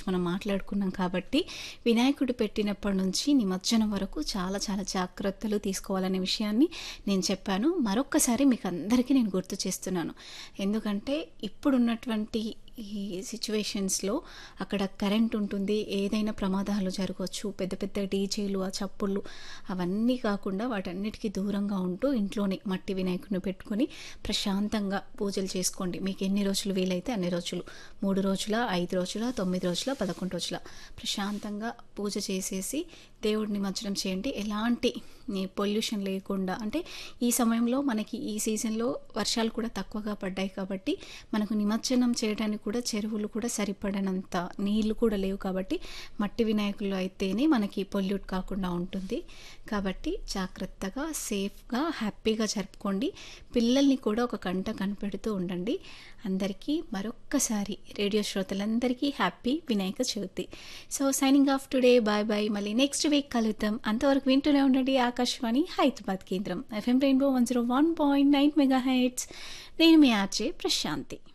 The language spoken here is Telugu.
మనం మాట్లాడుకున్నాం కాబట్టి వినాయకుడు పెట్టినప్పటి నుంచి నిమజ్జనం వరకు చాలా చాలా జాగ్రత్తలు తీసుకోవాలనే విషయాన్ని నేను చెప్పాను మరొక్కసారి మీకు అందరికీ నేను గుర్తు చేస్తున్నాను ఎందుకంటే ఇప్పుడున్నటువంటి ఈ సిచ్యువేషన్స్లో అక్కడ కరెంట్ ఉంటుంది ఏదైనా ప్రమాదాలు జరగవచ్చు పెద్ద పెద్ద డీజేలు ఆ చప్పుళ్ళు అవన్నీ కాకుండా వాటన్నిటికీ దూరంగా ఉంటూ ఇంట్లోనే మట్టి వినాయకుడిని పెట్టుకొని ప్రశాంతంగా పూజలు చేసుకోండి మీకు ఎన్ని రోజులు వీలైతే అన్ని రోజులు మూడు రోజుల ఐదు రోజుల తొమ్మిది రోజుల పదకొండు రోజుల ప్రశాంతంగా పూజ చేసేసి దేవుడిని నిమజ్జనం చేయండి ఎలాంటి పొల్యూషన్ లేకుండా అంటే ఈ సమయంలో మనకి ఈ సీజన్లో వర్షాలు కూడా తక్కువగా పడ్డాయి కాబట్టి మనకు నిమజ్జనం చేయడానికి కూడా చెరువులు కూడా సరిపడనంత నీళ్లు కూడా లేవు కాబట్టి మట్టి వినాయకులు అయితేనే మనకి పొల్యూట్ కాకుండా ఉంటుంది కాబట్టి జాగ్రత్తగా సేఫ్గా హ్యాపీగా జరుపుకోండి పిల్లల్ని కూడా ఒక గంట కనిపెడుతూ ఉండండి అందరికీ మరొక్కసారి రేడియో శ్రోతలందరికీ happy Vinayaka Chavithi so signing off today bye bye మళ్ళీ నెక్స్ట్ వీక్ కలుద్దాం అంతవరకు వింటూనే ఉండండి ఆకాశవాణి హైదరాబాద్ కేంద్రం FM rainbow one zero one point nine mega heights నేను మీ ఆర్జే ప్రశాంతి